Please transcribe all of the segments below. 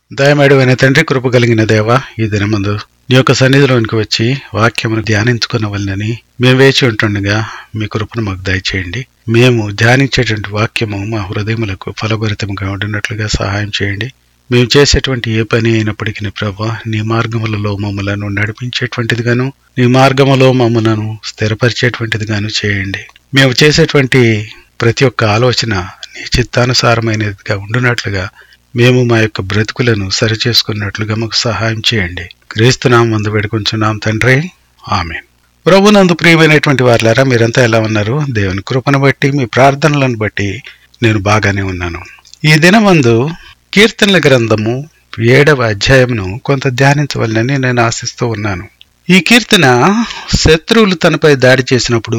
దయమేడవైన తండ్రి కృప కలిగిన దేవ ఈ దినమందు నీ యొక్క సన్నిధిలోనికి వచ్చి వాక్యమును ధ్యానించుకున్నవలనని మేము వేచి ఉంటుండగా మీ కృపను మాకు దయచేయండి మేము ధ్యానించేటువంటి వాక్యము మా హృదయములకు ఫలభరితముగా ఉండినట్లుగా సహాయం చేయండి మేము చేసేటువంటి ఏ పని అయినప్పటికీ ప్రభా నీ మార్గములలో మమ్మలను నడిపించేటువంటిదిగాను నీ మార్గములో మమ్మలను స్థిరపరిచేటువంటిదిగాను చేయండి మేము చేసేటువంటి ప్రతి ఒక్క ఆలోచన నీ చిత్తానుసారమైనదిగా ఉండునట్లుగా మేము మా యొక్క బ్రతుకులను సరిచేసుకున్నట్లుగా మాకు సహాయం చేయండి క్రీస్తునాం మందు పెడుకుంటున్నాం తండ్రి ఆమె ప్రభునందు ప్రియమైనటువంటి వారులారా మీరంతా ఎలా ఉన్నారు దేవుని కృపను బట్టి మీ ప్రార్థనలను బట్టి నేను బాగానే ఉన్నాను ఈ దినమందు కీర్తనల గ్రంథము ఏడవ అధ్యాయమును కొంత ధ్యానించవలనని నేను ఆశిస్తూ ఉన్నాను ఈ కీర్తన శత్రువులు తనపై దాడి చేసినప్పుడు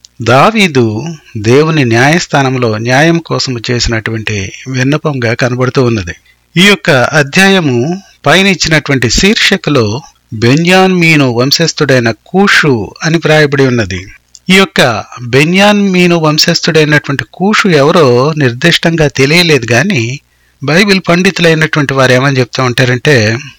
దావీదు దేవుని న్యాయస్థానంలో న్యాయం కోసం చేసినటువంటి విన్నపంగా కనబడుతూ ఉన్నది ఈ యొక్క అధ్యాయము పైన ఇచ్చినటువంటి శీర్షికలో బెన్యాన్మీను వంశస్థుడైన కూషు అని వ్రాయబడి ఉన్నది ఈ యొక్క బెన్యాన్మీను వంశస్థుడైనటువంటి కూషు ఎవరో నిర్దిష్టంగా తెలియలేదు కానీ బైబిల్ పండితులైనటువంటి వారు ఏమని చెప్తా ఉంటారంటే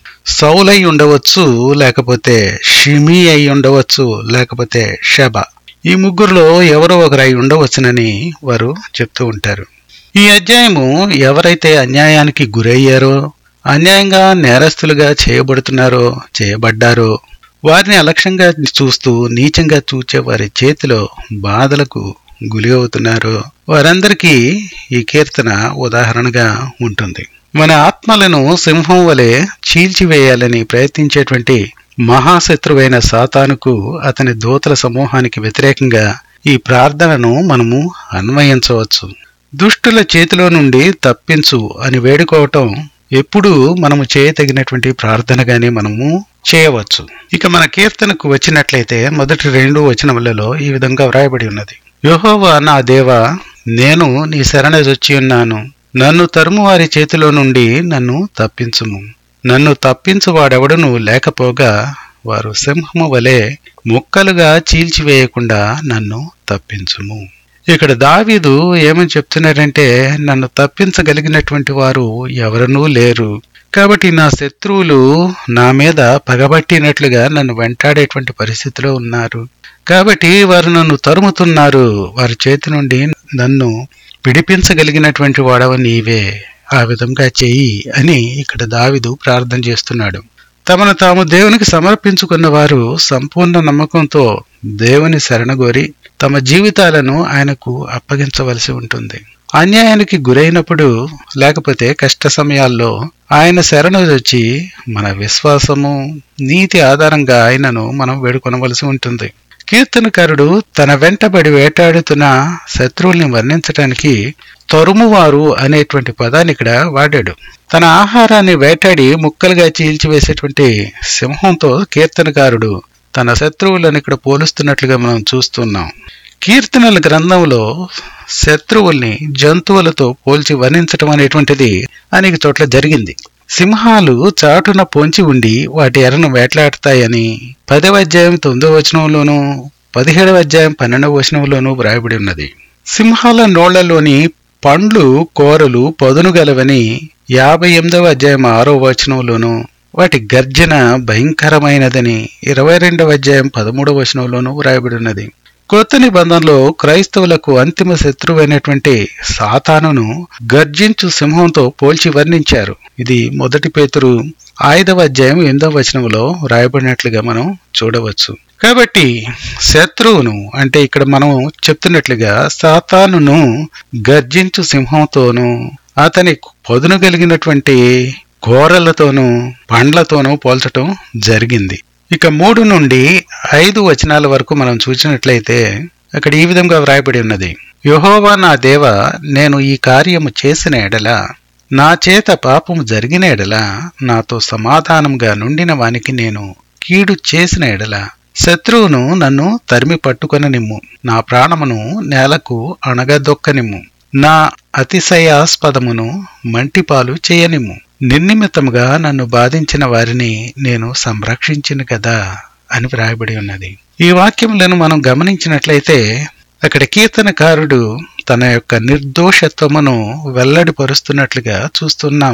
సౌలై ఉండవచ్చు లేకపోతే షిమి అయి ఉండవచ్చు లేకపోతే షబ ఈ ముగ్గురులో ఎవరో ఒకరు అయి ఉండవచ్చునని వారు చెప్తూ ఉంటారు ఈ అధ్యాయము ఎవరైతే అన్యాయానికి గురయ్యారో అన్యాయంగా నేరస్తులుగా చేయబడుతున్నారో చేయబడ్డారో వారిని అలక్ష్యంగా చూస్తూ నీచంగా చూచే వారి చేతిలో బాధలకు గురి అవుతున్నారో వారందరికీ ఈ కీర్తన ఉదాహరణగా ఉంటుంది మన ఆత్మలను సింహం వలె చీల్చివేయాలని ప్రయత్నించేటువంటి మహాశత్రువైన సాతానుకు అతని దూతల సమూహానికి వ్యతిరేకంగా ఈ ప్రార్థనను మనము అన్వయించవచ్చు దుష్టుల చేతిలో నుండి తప్పించు అని వేడుకోవటం ఎప్పుడూ మనము చేయతగినటువంటి ప్రార్థనగానే మనము చేయవచ్చు ఇక మన కీర్తనకు వచ్చినట్లయితే మొదటి రెండు వచనములలో ఈ విధంగా వ్రాయబడి ఉన్నది యెహోవా నా దేవా నేను నీ శరణజొచ్చి ఉన్నాను నన్ను తరుము వారి చేతిలో నుండి నన్ను తప్పించుము నన్ను తప్పించు వాడెవడను లేకపోగా వారు సింహము వలె ముక్కలుగా చీల్చివేయకుండా నన్ను తప్పించుము ఇక్కడ దావీదు ఏమని చెప్తున్నారంటే నన్ను తప్పించగలిగినటువంటి వారు ఎవరనూ లేరు కాబట్టి నా శత్రువులు నా మీద పగబట్టినట్లుగా నన్ను వెంటాడేటువంటి పరిస్థితిలో ఉన్నారు కాబట్టి వారు నన్ను తరుముతున్నారు వారి చేతి నుండి నన్ను విడిపించగలిగినటువంటి వాడవ నీవే ఆ విధంగా చెయ్యి అని ఇక్కడ దావిదు ప్రార్థన చేస్తున్నాడు తమను తాము దేవునికి సమర్పించుకున్న వారు సంపూర్ణ నమ్మకంతో దేవుని శరణగోరి తమ జీవితాలను ఆయనకు అప్పగించవలసి ఉంటుంది అన్యాయానికి గురైనప్పుడు లేకపోతే కష్ట సమయాల్లో ఆయన శరణు వచ్చి మన విశ్వాసము నీతి ఆధారంగా ఆయనను మనం వేడుకొనవలసి ఉంటుంది కీర్తనకారుడు తన వెంటబడి వేటాడుతున్న శత్రువుల్ని వర్ణించటానికి తరుమువారు అనేటువంటి పదాన్ని ఇక్కడ వాడాడు తన ఆహారాన్ని వేటాడి ముక్కలుగా చీల్చివేసేటువంటి సింహంతో కీర్తనకారుడు తన శత్రువులను ఇక్కడ పోలుస్తున్నట్లుగా మనం చూస్తున్నాం కీర్తనల గ్రంథంలో శత్రువుల్ని జంతువులతో పోల్చి వర్ణించటం అనేటువంటిది అనేక చోట్ల జరిగింది సింహాలు చాటున పొంచి ఉండి వాటి ఎరను వేట్లాడతాయని పదవ అధ్యాయం తొమ్మిదవ వచనంలోనూ పదిహేడవ అధ్యాయం పన్నెండవ వచనంలోనూ వ్రాయబడి ఉన్నది సింహాల నోళ్లలోని పండ్లు కూరలు పదును గలవని యాభై ఎనిమిదవ అధ్యాయం ఆరో వచనంలోనూ వాటి గర్జన భయంకరమైనదని ఇరవై రెండవ అధ్యాయం పదమూడవ వచనంలోనూ వ్రాయబడి ఉన్నది కొత్త నిబంధనలో క్రైస్తవులకు అంతిమ శత్రువైనటువంటి సాతానును గర్జించు సింహంతో పోల్చి వర్ణించారు ఇది మొదటి పేతురు ఐదవ అధ్యాయం ఎనిమిదవ వచనంలో రాయబడినట్లుగా మనం చూడవచ్చు కాబట్టి శత్రువును అంటే ఇక్కడ మనం చెప్తున్నట్లుగా సాతానును గర్జించు సింహంతోనూ అతని పదును కలిగినటువంటి ఘోరలతోనూ పండ్లతోనూ పోల్చటం జరిగింది ఇక మూడు నుండి ఐదు వచనాల వరకు మనం చూసినట్లయితే అక్కడ ఈ విధంగా వ్రాయబడి ఉన్నది యహోవా నా దేవ నేను ఈ కార్యము చేసిన ఎడల నా చేత పాపము జరిగిన ఎడల నాతో సమాధానంగా నుండిన వానికి నేను కీడు చేసిన ఎడల శత్రువును నన్ను తరిమి పట్టుకొననిమ్ము నా ప్రాణమును నేలకు అణగదొక్కనిమ్ము నా అతిశయాస్పదమును మంటిపాలు చేయనిమ్ము నిర్నిమిత్తముగా నన్ను బాధించిన వారిని నేను సంరక్షించిన కదా అని వ్రాయబడి ఉన్నది ఈ వాక్యములను మనం గమనించినట్లయితే అక్కడ కీర్తనకారుడు తన యొక్క నిర్దోషత్వమును వెల్లడిపరుస్తున్నట్లుగా చూస్తున్నాము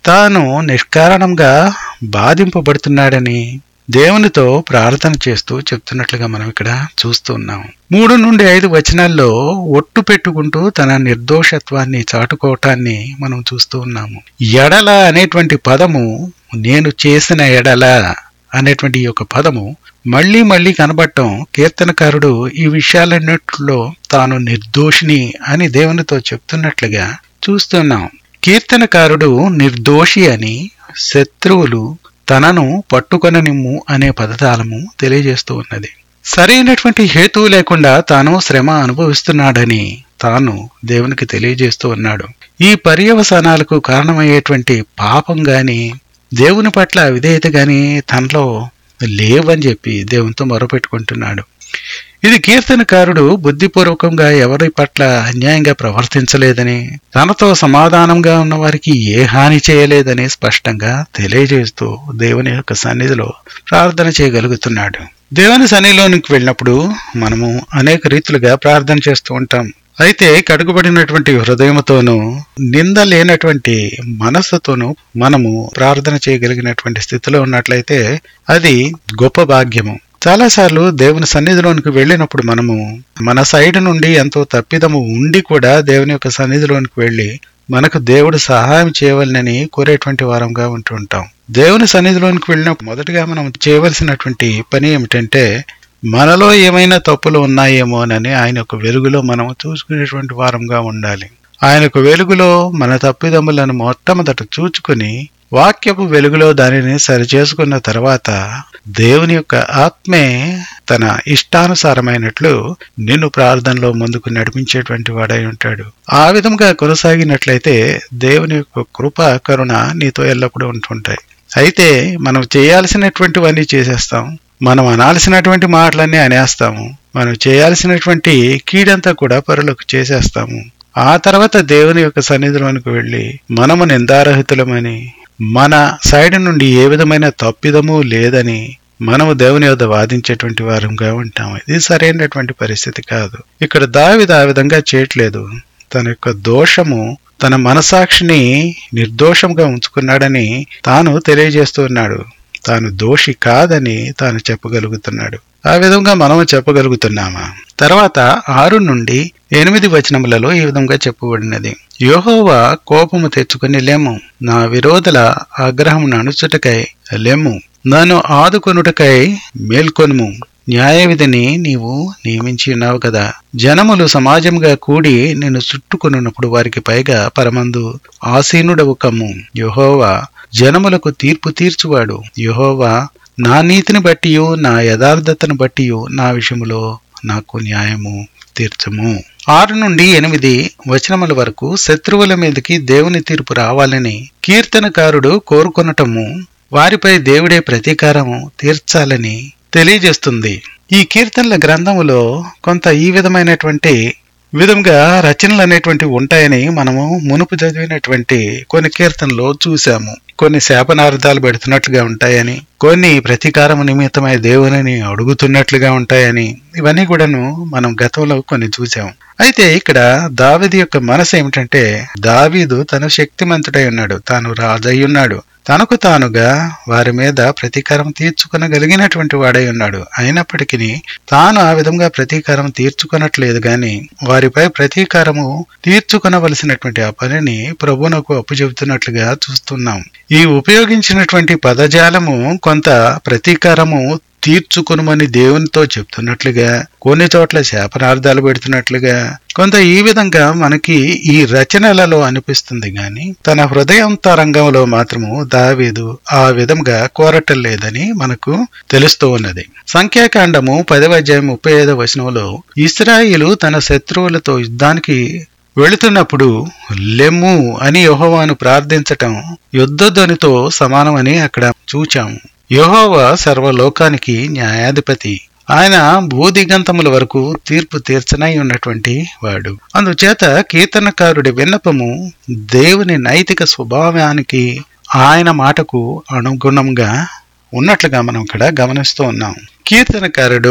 తాను నిష్కారణంగా బాధింపబడుతున్నాడని దేవునితో ప్రార్థన చేస్తూ చెప్తున్నట్లుగా మనం ఇక్కడ చూస్తూ ఉన్నాం మూడు నుండి ఐదు వచనాల్లో ఒట్టు పెట్టుకుంటూ తన నిర్దోషత్వాన్ని చాటుకోవటాన్ని మనం చూస్తూ ఉన్నాము ఎడల అనేటువంటి పదము నేను చేసిన ఎడల అనేటువంటి ఈ యొక్క పదము మళ్ళీ మళ్ళీ కనబడటం కీర్తనకారుడు ఈ విషయాలన్నిట్లో తాను నిర్దోషిని అని దేవునితో చెప్తున్నట్లుగా చూస్తున్నాం కీర్తనకారుడు నిర్దోషి అని శత్రువులు తనను పట్టుకొననిమ్ము అనే పదజాలము తెలియజేస్తూ ఉన్నది సరైనటువంటి హేతువు లేకుండా తాను శ్రమ అనుభవిస్తున్నాడని తాను దేవునికి తెలియజేస్తూ ఉన్నాడు ఈ పర్యవసానాలకు కారణమయ్యేటువంటి పాపం గాని దేవుని పట్ల విధేయత గాని తనలో లేవని చెప్పి దేవునితో మొరపెట్టుకుంటున్నాడు ఇది కీర్తనకారుడు బుద్ధిపూర్వకంగా ఎవరి పట్ల అన్యాయంగా ప్రవర్తించలేదని తనతో సమాధానంగా ఉన్న వారికి ఏ హాని చేయలేదని స్పష్టంగా తెలియజేస్తూ దేవుని యొక్క సన్నిధిలో ప్రార్థన చేయగలుగుతున్నాడు దేవుని సన్నిధిలోనికి వెళ్ళినప్పుడు మనము అనేక రీతులుగా ప్రార్థన చేస్తూ ఉంటాం అయితే కడుగుబడినటువంటి హృదయంతోనూ నింద లేనటువంటి మనస్సుతోనూ మనము ప్రార్థన చేయగలిగినటువంటి స్థితిలో ఉన్నట్లయితే అది గొప్ప భాగ్యము చాలాసార్లు దేవుని సన్నిధిలోనికి వెళ్ళినప్పుడు మనము మన సైడ్ నుండి ఎంతో తప్పిదము ఉండి కూడా దేవుని యొక్క సన్నిధిలోనికి వెళ్ళి మనకు దేవుడు సహాయం చేయవలనని కోరేటువంటి వారంగా ఉంటుంటాం దేవుని సన్నిధిలోనికి వెళ్ళినప్పుడు మొదటగా మనం చేయవలసినటువంటి పని ఏమిటంటే మనలో ఏమైనా తప్పులు ఉన్నాయేమోనని ఆయన యొక్క వెలుగులో మనం చూసుకునేటువంటి వారంగా ఉండాలి ఆయన యొక్క వెలుగులో మన తప్పిదములను మొట్టమొదట చూచుకుని వాక్యపు వెలుగులో దానిని సరిచేసుకున్న తర్వాత దేవుని యొక్క ఆత్మే తన ఇష్టానుసారమైనట్లు నిన్ను ప్రార్థనలో ముందుకు నడిపించేటువంటి వాడై ఉంటాడు ఆ విధంగా కొనసాగినట్లయితే దేవుని యొక్క కృప కరుణ నీతో ఎల్లప్పుడూ ఉంటుంటాయి అయితే మనం చేయాల్సినటువంటివన్నీ చేసేస్తాం మనం అనాల్సినటువంటి మాటలన్నీ అనేస్తాము మనం చేయాల్సినటువంటి కీడంతా కూడా పరులకు చేసేస్తాము ఆ తర్వాత దేవుని యొక్క సన్నిధిలోనికి వెళ్ళి మనము నిందారహితులమని మన సైడ్ నుండి ఏ విధమైన తప్పిదము లేదని మనము దేవుని వద్ద వాదించేటువంటి వారంగా ఉంటాము ఇది సరైనటువంటి పరిస్థితి కాదు ఇక్కడ దావిద ఆ విధంగా చేయట్లేదు తన యొక్క దోషము తన మనసాక్షిని నిర్దోషంగా ఉంచుకున్నాడని తాను తెలియజేస్తున్నాడు తాను దోషి కాదని తాను చెప్పగలుగుతున్నాడు ఆ విధంగా మనము చెప్పగలుగుతున్నామా తర్వాత ఆరు నుండి ఎనిమిది వచనములలో ఈ విధంగా చెప్పబడినది యోహోవా కోపము తెచ్చుకుని లేము నా విరోధుల ఆగ్రహమును అణుచుటకై లెమ్ము నన్ను ఆదుకొనుటకై మేల్కొనుము న్యాయ విధిని నీవు నియమించి ఉన్నావు కదా జనములు సమాజంగా కూడి నిన్ను చుట్టుకొనున్నప్పుడు వారికి పైగా పరమందు ఆసీనుడవు కమ్ము యహోవా జనములకు తీర్పు తీర్చువాడు యహోవా నా నీతిని బట్టియు నా యథార్థతను బట్టియు నా విషయములో నాకు న్యాయము తీర్చము ఆరు నుండి ఎనిమిది వచనముల వరకు శత్రువుల మీదకి దేవుని తీర్పు రావాలని కీర్తనకారుడు కోరుకొనటము వారిపై దేవుడే ప్రతీకారము తీర్చాలని తెలియజేస్తుంది ఈ కీర్తనల గ్రంథములో కొంత ఈ విధమైనటువంటి విధంగా రచనలు అనేటువంటి ఉంటాయని మనము మునుపు చదివినటువంటి కొన్ని కీర్తనలో చూసాము కొన్ని శాపనార్థాలు పెడుతున్నట్లుగా ఉంటాయని కొన్ని ప్రతీకారం నిమిత్తమై దేవుని అడుగుతున్నట్లుగా ఉంటాయని ఇవన్నీ కూడాను మనం గతంలో కొన్ని చూసాము అయితే ఇక్కడ దావిది యొక్క మనసు ఏమిటంటే దావీదు తన శక్తిమంతుడై ఉన్నాడు తాను రాజై ఉన్నాడు తనకు తానుగా వారి మీద ప్రతీకారం తీర్చుకొనగలిగినటువంటి వాడై ఉన్నాడు అయినప్పటికీ తాను ఆ విధంగా ప్రతీకారం తీర్చుకొనట్లేదు గాని వారిపై ప్రతీకారము తీర్చుకొనవలసినటువంటి ఆ పనిని ప్రభునకు అప్పు చెబుతున్నట్లుగా చూస్తున్నాం ఈ ఉపయోగించినటువంటి పదజాలము కొంత ప్రతీకారము తీర్చుకునమని దేవునితో చెప్తున్నట్లుగా కొన్ని చోట్ల శాపనార్థాలు పెడుతున్నట్లుగా కొంత ఈ విధంగా మనకి ఈ రచనలలో అనిపిస్తుంది గాని తన హృదయంతరంగంలో మాత్రము దావీదు ఆ విధంగా కోరటం లేదని మనకు తెలుస్తూ ఉన్నది సంఖ్యాకాండము పదవ అధ్యాయం ముప్పై ఐదవ వచనంలో ఇస్రాయిలు తన శత్రువులతో యుద్ధానికి వెళుతున్నప్పుడు లెమ్ము అని యహోవాను ప్రార్థించటం యుద్ధధ్వనితో సమానమని అక్కడ చూచాము యహోవా సర్వలోకానికి న్యాయాధిపతి ఆయన భూదిగంతముల వరకు తీర్పు తీర్చనై ఉన్నటువంటి వాడు అందుచేత కీర్తనకారుడి విన్నపము దేవుని నైతిక స్వభావానికి ఆయన మాటకు అనుగుణంగా ఉన్నట్లుగా మనం ఇక్కడ గమనిస్తూ ఉన్నాం కీర్తనకారుడు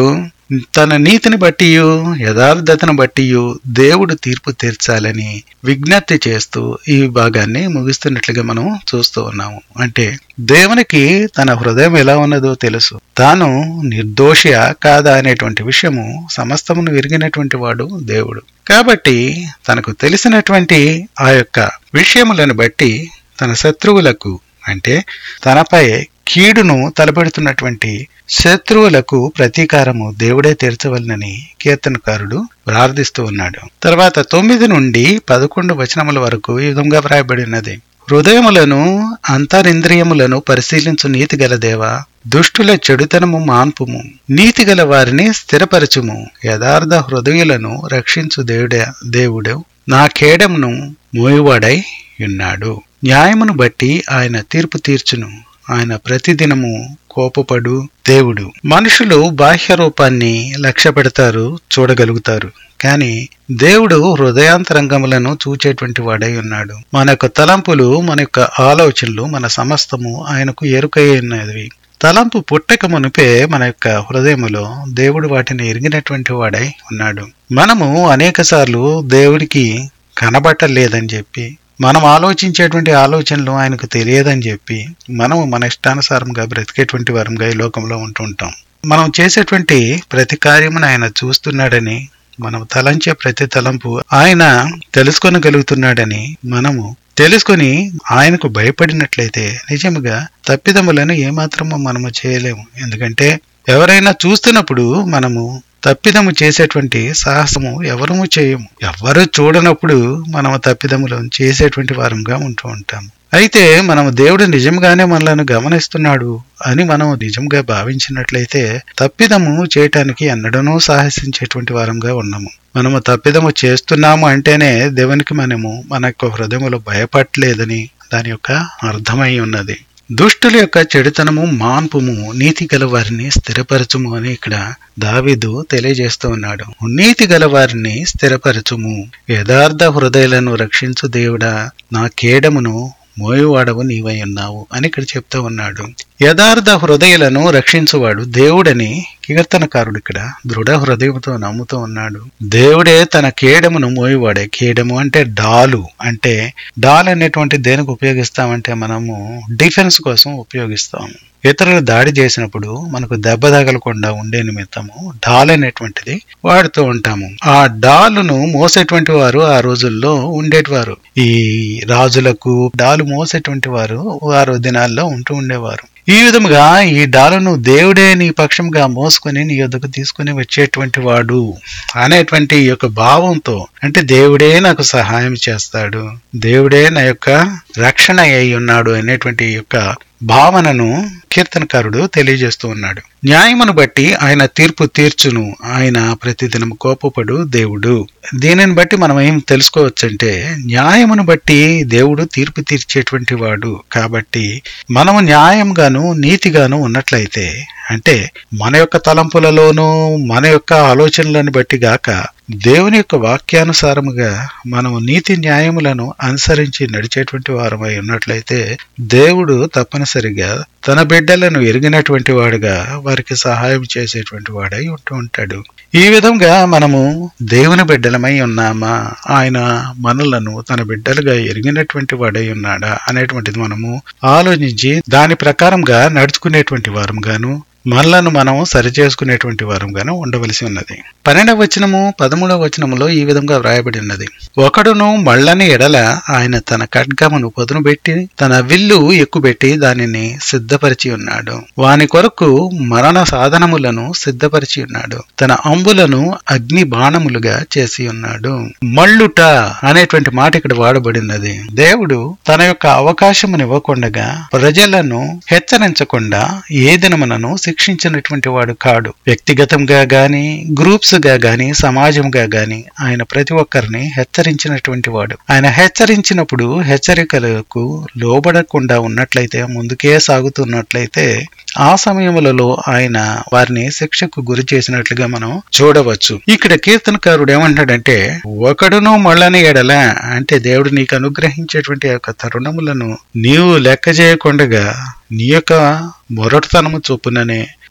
తన నీతిని బట్టి యథార్థతను బట్టి దేవుడు తీర్పు తీర్చాలని విజ్ఞప్తి చేస్తూ ఈ భాగాన్ని ముగిస్తున్నట్లుగా మనం చూస్తూ ఉన్నాము అంటే దేవునికి తన హృదయం ఎలా ఉన్నదో తెలుసు తాను నిర్దోషియా కాదా అనేటువంటి విషయము సమస్తమును విరిగినటువంటి వాడు దేవుడు కాబట్టి తనకు తెలిసినటువంటి ఆ యొక్క విషయములను బట్టి తన శత్రువులకు అంటే తనపై కీడును తలపెడుతున్నటువంటి శత్రువులకు ప్రతీకారము దేవుడే తీర్చవలనని కీర్తనకారుడు ప్రార్థిస్తూ ఉన్నాడు తర్వాత తొమ్మిది నుండి పదకొండు వచనముల వరకు ఈ విధంగా వ్రాయబడి ఉన్నది హృదయములను అంతరింద్రియములను పరిశీలించు నీతి గల దేవా దుష్టుల చెడుతనము మాన్పుము నీతి గల వారిని స్థిరపరచుము యథార్థ హృదయులను రక్షించు దేవుడే దేవుడు నా కేడమును మోయువాడై ఉన్నాడు న్యాయమును బట్టి ఆయన తీర్పు తీర్చును ఆయన ప్రతిదినము కోపపడు దేవుడు మనుషులు బాహ్య రూపాన్ని లక్ష్య పెడతారు చూడగలుగుతారు కానీ దేవుడు హృదయాంతరంగములను చూచేటువంటి వాడై ఉన్నాడు మన యొక్క తలంపులు మన యొక్క ఆలోచనలు మన సమస్తము ఆయనకు ఎరుకై ఉన్నది తలంపు పుట్టక మునిపే మన యొక్క హృదయములో దేవుడు వాటిని ఎరిగినటువంటి వాడై ఉన్నాడు మనము అనేక సార్లు దేవుడికి కనబట్టలేదని చెప్పి మనం ఆలోచించేటువంటి ఆలోచనలు ఆయనకు తెలియదని చెప్పి మనము మన ఇష్టానుసారంగా బ్రతికేటువంటి వారంగా ఈ లోకంలో ఉంటుంటాం మనం చేసేటువంటి ప్రతి కార్యమును ఆయన చూస్తున్నాడని మనం తలంచే ప్రతి తలంపు ఆయన తెలుసుకొనగలుగుతున్నాడని మనము తెలుసుకొని ఆయనకు భయపడినట్లయితే నిజముగా తప్పిదములను ఏమాత్రము మనము చేయలేము ఎందుకంటే ఎవరైనా చూస్తున్నప్పుడు మనము తప్పిదము చేసేటువంటి సాహసము ఎవరము చేయము ఎవరు చూడనప్పుడు మనము తప్పిదములు చేసేటువంటి వారంగా ఉంటూ ఉంటాము అయితే మనము దేవుడు నిజంగానే మనలను గమనిస్తున్నాడు అని మనం నిజంగా భావించినట్లయితే తప్పిదము చేయటానికి ఎన్నడనూ సాహసించేటువంటి వారంగా ఉన్నాము మనము తప్పిదము చేస్తున్నాము అంటేనే దేవునికి మనము మన యొక్క హృదయములో భయపడలేదని దాని యొక్క అర్థమై ఉన్నది దుష్టుల యొక్క చెడుతనము మాన్పుము నీతి గల వారిని స్థిరపరచుము అని ఇక్కడ దావీదు తెలియజేస్తూ ఉన్నాడు నీతి గల వారిని స్థిరపరచుము యథార్థ హృదయాలను రక్షించు దేవుడా నా కేడమును మోయువాడవు నీవై ఉన్నావు అని ఇక్కడ చెప్తూ ఉన్నాడు యథార్థ హృదయాలను రక్షించువాడు దేవుడని కీర్తనకారుడు ఇక్కడ దృఢ హృదయంతో నమ్ముతూ ఉన్నాడు దేవుడే తన కేడమును మోయువాడే కేడము అంటే డాలు అంటే డాల్ అనేటువంటి దేనికి ఉపయోగిస్తామంటే మనము డిఫెన్స్ కోసం ఉపయోగిస్తాము ఇతరులు దాడి చేసినప్పుడు మనకు దెబ్బ తగలకుండా ఉండే నిమిత్తము డాల్ అనేటువంటిది వాడుతూ ఉంటాము ఆ డాలును మోసేటువంటి వారు ఆ రోజుల్లో ఉండేటివారు ఈ రాజులకు డాలు మోసేటువంటి వారు వారు దినాల్లో ఉంటూ ఉండేవారు ఈ విధముగా ఈ డాలును దేవుడే నీ పక్షంగా మోసుకొని నీ యొద్దకు తీసుకుని వచ్చేటువంటి వాడు అనేటువంటి ఈ యొక్క భావంతో అంటే దేవుడే నాకు సహాయం చేస్తాడు దేవుడే నా యొక్క రక్షణ అయి ఉన్నాడు అనేటువంటి యొక్క భావనను కీర్తనకారుడు తెలియజేస్తూ ఉన్నాడు న్యాయమును బట్టి ఆయన తీర్పు తీర్చును ఆయన ప్రతిదినం కోపపడు దేవుడు దీనిని బట్టి మనం ఏం తెలుసుకోవచ్చంటే న్యాయమును బట్టి దేవుడు తీర్పు తీర్చేటువంటి వాడు కాబట్టి మనము న్యాయంగాను నీతిగాను ఉన్నట్లయితే అంటే మన యొక్క తలంపులలోనూ మన యొక్క ఆలోచనలను బట్టి గాక దేవుని యొక్క వాక్యానుసారముగా మనము నీతి న్యాయములను అనుసరించి నడిచేటువంటి వారమై ఉన్నట్లయితే దేవుడు తప్పనిసరిగా తన బిడ్డలను ఎరిగినటువంటి వాడుగా వారికి సహాయం చేసేటువంటి వాడై ఉంటూ ఉంటాడు ఈ విధంగా మనము దేవుని బిడ్డలమై ఉన్నామా ఆయన మనలను తన బిడ్డలుగా ఎరిగినటువంటి వాడై ఉన్నాడా అనేటువంటిది మనము ఆలోచించి దాని ప్రకారంగా నడుచుకునేటువంటి వారంగాను మనలను మనం సరిచేసుకునేటువంటి వారంగాను ఉండవలసి ఉన్నది పన్నెండవ వచనము పదమూడవ వచనములో ఈ విధంగా వ్రాయబడి ఉన్నది ఒకడును మళ్ళని ఎడల ఆయన తన ఖడ్గమును పొదును పెట్టి తన విల్లు ఎక్కుబెట్టి దానిని సిద్ధపరిచి ఉన్నాడు వాని కొరకు మరణ సాధనములను సిద్ధపరిచి ఉన్నాడు తన అంబులను అగ్ని బాణములుగా చేసి ఉన్నాడు మళ్ళుట అనేటువంటి మాట ఇక్కడ వాడబడినది దేవుడు తన యొక్క అవకాశమునివ్వకుండగా ప్రజలను హెచ్చరించకుండా ఏ దినమునను శిక్షించినటువంటి వాడు కాడు వ్యక్తిగతంగా గాని గ్రూప్స్ గా గాని సమాజంగా గాని ఆయన ప్రతి ఒక్కరిని హెచ్చరించినటువంటి వాడు ఆయన హెచ్చరించినప్పుడు హెచ్చరికలకు లోబడకుండా ఉన్నట్లయితే ముందుకే సాగుతున్నట్లయితే ఆ సమయములలో ఆయన వారిని శిక్షకు గురి చేసినట్లుగా మనం చూడవచ్చు ఇక్కడ కీర్తనకారుడు ఏమంటాడంటే ఒకడును మళ్ళని ఎడల అంటే దేవుడు నీకు అనుగ్రహించేటువంటి యొక్క తరుణములను నీవు లెక్క చేయకుండగా నీ యొక్క మొరటుతనము చొప్పుననే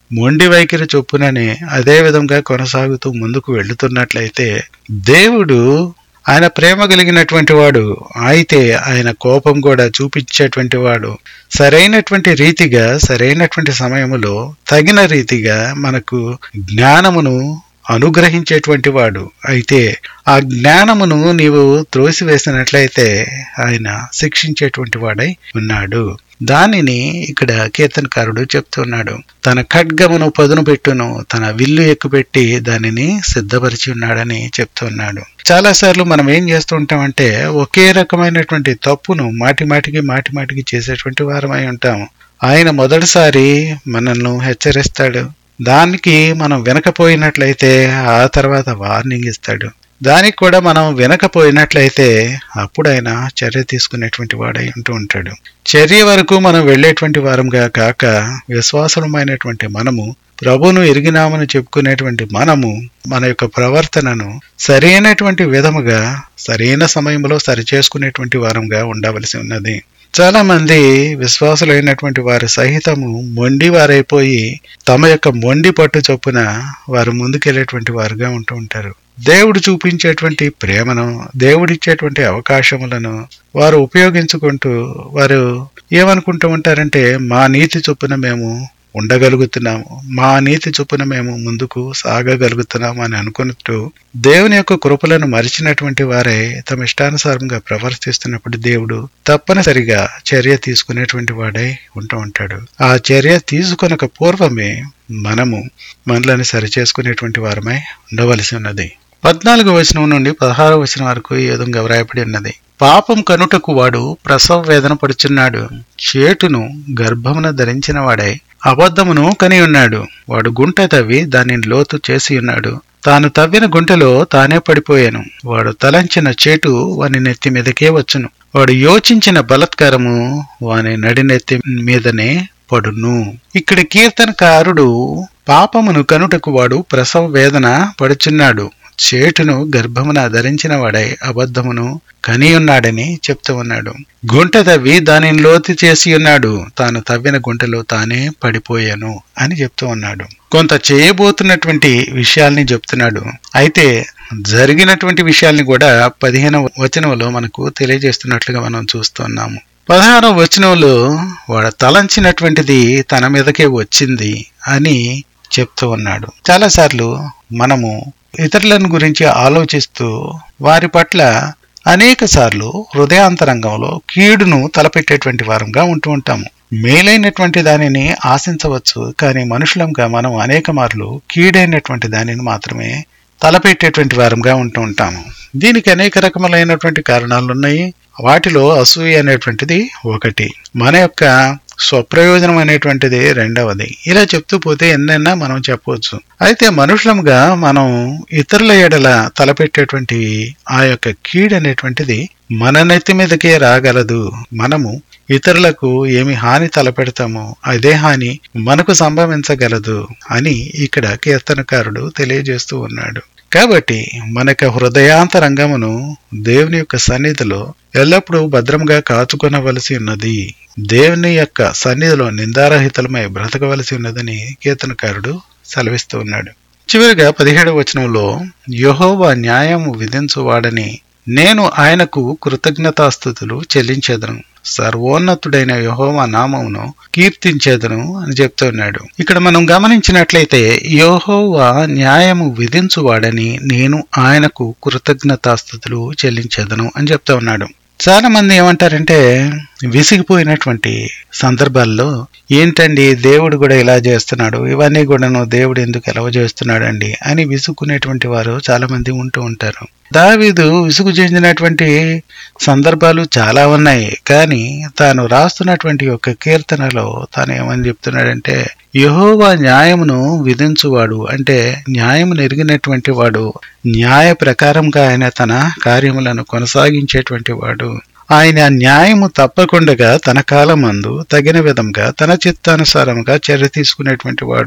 మొండి వైఖరి చొప్పుననే అదే విధంగా కొనసాగుతూ ముందుకు వెళుతున్నట్లయితే దేవుడు ఆయన ప్రేమ కలిగినటువంటి వాడు అయితే ఆయన కోపం కూడా చూపించేటువంటి వాడు సరైనటువంటి రీతిగా సరైనటువంటి సమయములో తగిన రీతిగా మనకు జ్ఞానమును అనుగ్రహించేటువంటి వాడు అయితే ఆ జ్ఞానమును నీవు త్రోసివేసినట్లయితే ఆయన శిక్షించేటువంటి వాడై ఉన్నాడు దానిని ఇక్కడ కీర్తనకారుడు చెప్తున్నాడు తన ఖడ్గమును పదును పెట్టును తన విల్లు ఎక్కుపెట్టి దానిని సిద్ధపరిచి ఉన్నాడని చెప్తున్నాడు చాలా సార్లు మనం ఏం చేస్తూ ఉంటామంటే ఒకే రకమైనటువంటి తప్పును మాటి మాటికి మాటి మాటికి చేసేటువంటి వారమై ఉంటాము ఆయన మొదటిసారి మనల్ని హెచ్చరిస్తాడు దానికి మనం వినకపోయినట్లయితే ఆ తర్వాత వార్నింగ్ ఇస్తాడు దానికి కూడా మనం వినకపోయినట్లయితే అప్పుడు ఆయన చర్య తీసుకునేటువంటి వాడై ఉంటూ ఉంటాడు చర్య వరకు మనం వెళ్ళేటువంటి వారంగా కాక విశ్వాసమైనటువంటి మనము ప్రభును ఎరిగినామని చెప్పుకునేటువంటి మనము మన యొక్క ప్రవర్తనను సరైనటువంటి విధముగా సరైన సమయంలో సరిచేసుకునేటువంటి వారంగా ఉండవలసి ఉన్నది చాలా మంది విశ్వాసులైనటువంటి వారి సహితము మొండి వారైపోయి తమ యొక్క మొండి పట్టు చొప్పున వారు ముందుకెళ్లేటువంటి వారుగా ఉంటూ ఉంటారు దేవుడు చూపించేటువంటి ప్రేమను దేవుడిచ్చేటువంటి అవకాశములను వారు ఉపయోగించుకుంటూ వారు ఏమనుకుంటూ ఉంటారంటే మా నీతి చొప్పున మేము ఉండగలుగుతున్నాము మా నీతి చొప్పున మేము ముందుకు సాగగలుగుతున్నాము అని అనుకున్నట్టు దేవుని యొక్క కృపలను మరిచినటువంటి వారే తమ ఇష్టానుసారంగా ప్రవర్తిస్తున్నప్పుడు దేవుడు తప్పనిసరిగా చర్య తీసుకునేటువంటి వాడై ఉంటూ ఉంటాడు ఆ చర్య తీసుకొనక పూర్వమే మనము మనలను సరిచేసుకునేటువంటి వారమై ఉండవలసి ఉన్నది పద్నాలుగు వచనం నుండి పదహారు వచనం వరకు ఈ విధంగా వ్రాయబడి ఉన్నది పాపం కనుటకు వాడు ప్రసవ వేదన పడుచున్నాడు చేటును గర్భమున ధరించిన వాడై అబద్ధమును కని ఉన్నాడు వాడు గుంట తవ్వి దానిని లోతు చేసి ఉన్నాడు తాను తవ్విన గుంటలో తానే పడిపోయాను వాడు తలంచిన చేటు వాని నెత్తి మీదకే వచ్చును వాడు యోచించిన బలత్కారము వాని నడినెత్తి మీదనే పడును ఇక్కడ కీర్తనకారుడు పాపమును కనుటకు వాడు ప్రసవ వేదన పడుచున్నాడు చేటును గర్భమున ధరించిన వాడై అబద్ధమును కని ఉన్నాడని చెప్తూ ఉన్నాడు గుంట తవ్వి దానిని లోతు చేసి ఉన్నాడు తాను తవ్విన గుంటలో తానే పడిపోయాను అని చెప్తూ ఉన్నాడు కొంత చేయబోతున్నటువంటి విషయాల్ని చెప్తున్నాడు అయితే జరిగినటువంటి విషయాల్ని కూడా పదిహేను వచనంలో మనకు తెలియజేస్తున్నట్లుగా మనం చూస్తున్నాము పదహారవ వచనంలో వాడు తలంచినటువంటిది తన మీదకే వచ్చింది అని చెప్తూ ఉన్నాడు చాలాసార్లు మనము ఇతరులను గురించి ఆలోచిస్తూ వారి పట్ల అనేక సార్లు హృదయాంతరంగంలో కీడును తలపెట్టేటువంటి వారంగా ఉంటూ ఉంటాము మేలైనటువంటి దానిని ఆశించవచ్చు కానీ మనుషులంగా మనం అనేక మార్లు కీడైనటువంటి దానిని మాత్రమే తలపెట్టేటువంటి వారంగా ఉంటూ ఉంటాము దీనికి అనేక రకములైనటువంటి కారణాలు ఉన్నాయి వాటిలో అసూయ అనేటువంటిది ఒకటి మన యొక్క స్వప్రయోజనం అనేటువంటిది రెండవది ఇలా చెప్తూ పోతే ఎన్నైనా మనం చెప్పవచ్చు అయితే మనుషులంగా మనం ఇతరుల ఎడల తలపెట్టేటువంటి ఆ యొక్క కీడు అనేటువంటిది మన నెత్తి మీదకే రాగలదు మనము ఇతరులకు ఏమి హాని తలపెడతామో అదే హాని మనకు సంభవించగలదు అని ఇక్కడ కీర్తనకారుడు తెలియజేస్తూ ఉన్నాడు కాబట్టి మనక హృదయాంతరంగమును దేవుని యొక్క సన్నిధిలో ఎల్లప్పుడూ భద్రంగా కాచుకొనవలసి ఉన్నది దేవుని యొక్క సన్నిధిలో నిందారహితలమై బ్రతకవలసి ఉన్నదని కీర్తనకారుడు సెలవిస్తూ ఉన్నాడు చివరిగా పదిహేడవ వచనంలో యహోవా న్యాయము విధించువాడని నేను ఆయనకు కృతజ్ఞతాస్థుతులు చెల్లించేదను సర్వోన్నతుడైన యహోవా నామమును కీర్తించేదను అని చెప్తున్నాడు ఇక్కడ మనం గమనించినట్లయితే యహోవా న్యాయము విధించువాడని నేను ఆయనకు కృతజ్ఞతాస్థుతులు చెల్లించేదను అని చెప్తా ఉన్నాడు చాలా మంది ఏమంటారంటే విసిగిపోయినటువంటి సందర్భాల్లో ఏంటండి దేవుడు కూడా ఇలా చేస్తున్నాడు ఇవన్నీ కూడాను దేవుడు ఎందుకు ఎలవ చేస్తున్నాడండి అని విసుక్కునేటువంటి వారు చాలా మంది ఉంటూ ఉంటారు దావీదు విసుగు చెందినటువంటి సందర్భాలు చాలా ఉన్నాయి కానీ తాను రాస్తున్నటువంటి యొక్క కీర్తనలో తాను ఏమని చెప్తున్నాడంటే యహోవా న్యాయమును విధించువాడు అంటే న్యాయమును ఎరిగినటువంటి వాడు న్యాయ ప్రకారంగా ఆయన తన కార్యములను కొనసాగించేటువంటి వాడు ఆయన న్యాయము తప్పకుండా తన కాలమందు తగిన విధంగా తన చిత్తానుసారంగా చర్య తీసుకునేటువంటి వాడు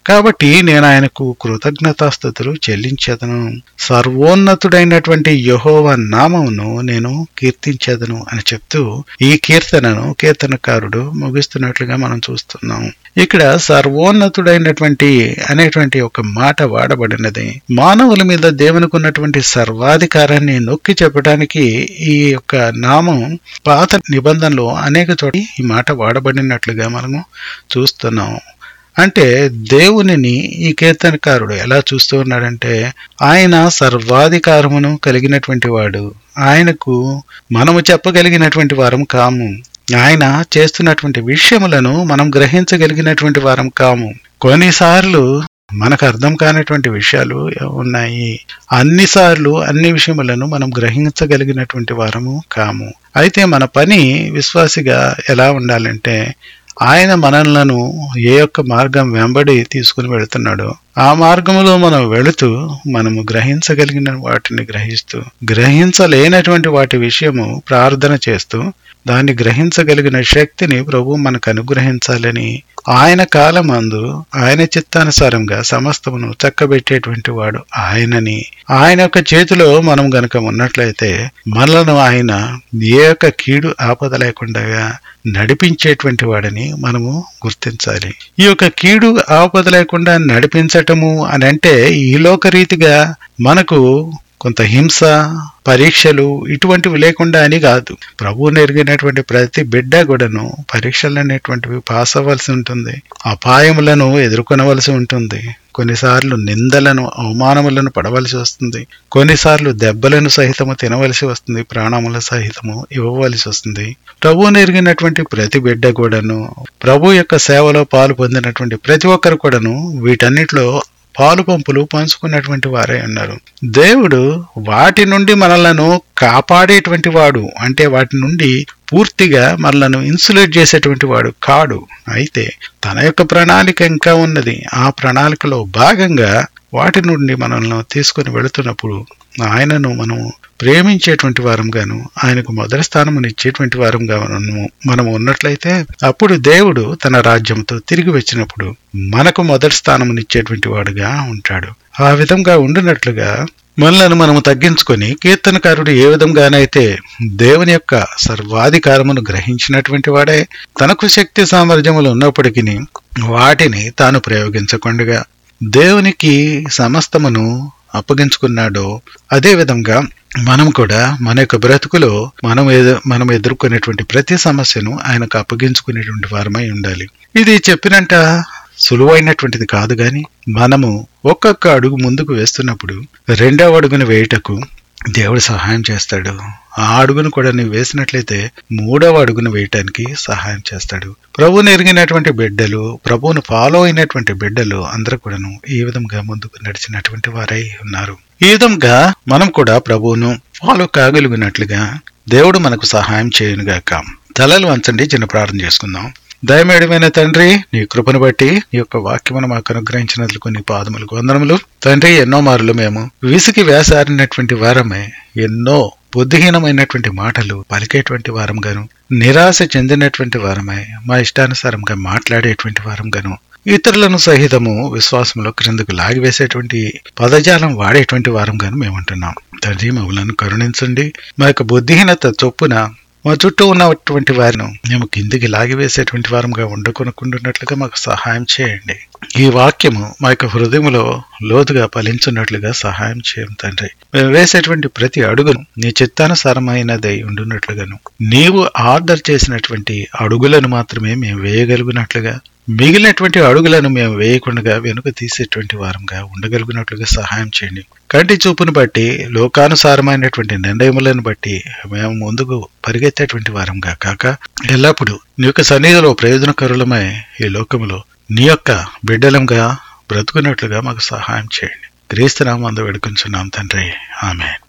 కాబట్టి నేను ఆయనకు కృతజ్ఞతాస్థుతులు చెల్లించేదను సర్వోన్నతుడైనటువంటి యహోవ నామమును నేను కీర్తించేదను అని చెప్తూ ఈ కీర్తనను కీర్తనకారుడు ముగిస్తున్నట్లుగా మనం చూస్తున్నాం ఇక్కడ సర్వోన్నతుడైనటువంటి అనేటువంటి ఒక మాట వాడబడినది మానవుల మీద దేవునికి ఉన్నటువంటి సర్వాధికారాన్ని నొక్కి చెప్పడానికి ఈ యొక్క నామం పాత నిబంధనలో అనేక చోట ఈ మాట వాడబడినట్లుగా మనము చూస్తున్నాం అంటే దేవునిని ఈ కీర్తనకారుడు ఎలా చూస్తూ ఉన్నాడంటే ఆయన సర్వాధికారమును కలిగినటువంటి వాడు ఆయనకు మనము చెప్పగలిగినటువంటి వారం కాము ఆయన చేస్తున్నటువంటి విషయములను మనం గ్రహించగలిగినటువంటి వారం కాము కొన్నిసార్లు మనకు అర్థం కానటువంటి విషయాలు ఉన్నాయి అన్నిసార్లు అన్ని విషయములను మనం గ్రహించగలిగినటువంటి వారము కాము అయితే మన పని విశ్వాసిగా ఎలా ఉండాలంటే ఆయన మనలను ఏ యొక్క మార్గం వెంబడి తీసుకుని వెళుతున్నాడో ఆ మార్గంలో మనం వెళుతూ మనము గ్రహించగలిగిన వాటిని గ్రహిస్తూ గ్రహించలేనటువంటి వాటి విషయము ప్రార్థన చేస్తూ దాన్ని గ్రహించగలిగిన శక్తిని ప్రభు మనకు అనుగ్రహించాలని ఆయన కాలమందు ఆయన చిత్తానుసారంగా సమస్తమును చక్కబెట్టేటువంటి వాడు ఆయనని ఆయన యొక్క చేతిలో మనం గనక ఉన్నట్లయితే మనలను ఆయన ఏ యొక్క కీడు ఆపద లేకుండా నడిపించేటువంటి వాడని మనము గుర్తించాలి ఈ యొక్క కీడు ఆపద లేకుండా నడిపించటము అని అంటే ఈ లోక రీతిగా మనకు కొంత హింస పరీక్షలు ఇటువంటివి లేకుండా అని కాదు ప్రభువు నెరిగినటువంటి ప్రతి బిడ్డ కూడాను పరీక్షలు అనేటువంటివి పాస్ అవ్వాల్సి ఉంటుంది అపాయములను ఎదుర్కొనవలసి ఉంటుంది కొన్నిసార్లు నిందలను అవమానములను పడవలసి వస్తుంది కొన్నిసార్లు దెబ్బలను సహితము తినవలసి వస్తుంది ప్రాణముల సహితము ఇవ్వవలసి వస్తుంది ప్రభు నెరిగినటువంటి ప్రతి బిడ్డ కూడాను ప్రభు యొక్క సేవలో పాలు పొందినటువంటి ప్రతి ఒక్కరు కూడాను వీటన్నిటిలో పాలు పంపులు పంచుకున్నటువంటి వారే ఉన్నారు దేవుడు వాటి నుండి మనలను కాపాడేటువంటి వాడు అంటే వాటి నుండి పూర్తిగా మనలను ఇన్సులేట్ చేసేటువంటి వాడు కాడు అయితే తన యొక్క ప్రణాళిక ఇంకా ఉన్నది ఆ ప్రణాళికలో భాగంగా వాటి నుండి మనల్ని తీసుకుని వెళుతున్నప్పుడు ఆయనను మనం ప్రేమించేటువంటి వారంగాను ఆయనకు మొదటి స్థానమును ఇచ్చేటువంటి వారంగా మనము మనం ఉన్నట్లయితే అప్పుడు దేవుడు తన రాజ్యంతో తిరిగి వచ్చినప్పుడు మనకు మొదటి స్థానమునిచ్చేటువంటి వాడుగా ఉంటాడు ఆ విధంగా ఉండినట్లుగా మనలను మనము తగ్గించుకొని కీర్తనకారుడు ఏ విధంగానైతే దేవుని యొక్క సర్వాధికారమును గ్రహించినటువంటి వాడే తనకు శక్తి సామర్థ్యములు ఉన్నప్పటికీ వాటిని తాను ప్రయోగించకుండా దేవునికి సమస్తమును అప్పగించుకున్నాడో అదే విధంగా మనం కూడా మన యొక్క బ్రతుకులో మనం ఎదు మనం ఎదుర్కొనేటువంటి ప్రతి సమస్యను ఆయనకు అప్పగించుకునేటువంటి వారమై ఉండాలి ఇది చెప్పినంట సులువైనటువంటిది కాదు గాని మనము ఒక్కొక్క అడుగు ముందుకు వేస్తున్నప్పుడు రెండవ అడుగును వేయుటకు దేవుడు సహాయం చేస్తాడు ఆ అడుగును కూడా నువ్వు వేసినట్లయితే మూడవ అడుగును వేయటానికి సహాయం చేస్తాడు ప్రభువుని ఎరిగినటువంటి బిడ్డలు ప్రభువును ఫాలో అయినటువంటి బిడ్డలు అందరూ కూడాను ఈ విధంగా ముందుకు నడిచినటువంటి వారై ఉన్నారు ఈ విధంగా మనం కూడా ప్రభువును ఫాలో కాగలిగినట్లుగా దేవుడు మనకు సహాయం చేయనుగాక తలలు వంచండి చిన్న ప్రార్థన చేసుకుందాం దయమేడమైన తండ్రి నీ కృపను బట్టి నీ యొక్క వాక్యమును మాకు అనుగ్రహించినందుకు నీ పాదములకు వందనములు తండ్రి ఎన్నో మారులు మేము విసికి వేసారినటువంటి వారమే ఎన్నో బుద్ధిహీనమైనటువంటి మాటలు పలికేటువంటి వారంగాను నిరాశ చెందినటువంటి వారమై మా ఇష్టానుసారంగా మాట్లాడేటువంటి వారంగాను ఇతరులను సహితము విశ్వాసంలో క్రిందకు లాగివేసేటువంటి పదజాలం వాడేటువంటి వారంగాను మేము అంటున్నాం తండ్రి మమ్మలను కరుణించండి మా యొక్క బుద్ధిహీనత చొప్పున మా చుట్టూ ఉన్నటువంటి వారిని మేము కిందికి లాగివేసేటువంటి వారంగా ఉండకొనుకుంటున్నట్లుగా మాకు సహాయం చేయండి ఈ వాక్యము మా యొక్క హృదయములో లోతుగా ఫలించున్నట్లుగా సహాయం చేయం తండ్రి మేము వేసేటువంటి ప్రతి అడుగును నీ చిత్తానుసారమైనదై ఉండున్నట్లుగాను నీవు ఆర్డర్ చేసినటువంటి అడుగులను మాత్రమే మేము వేయగలిగినట్లుగా మిగిలినటువంటి అడుగులను మేము వేయకుండా వెనుక తీసేటువంటి వారంగా ఉండగలిగినట్లుగా సహాయం చేయండి కంటి చూపును బట్టి లోకానుసారమైనటువంటి నిర్ణయములను బట్టి మేము ముందుకు పరిగెత్తేటువంటి వారంగా కాక ఎల్లప్పుడూ నీ యొక్క సన్నిధిలో ప్రయోజనకరులమై ఈ లోకములో నీ యొక్క బిడ్డలంగా బ్రతుకున్నట్లుగా మాకు సహాయం చేయండి క్రీస్తునామందు వేడుకుంటున్నాం తండ్రి ఆమె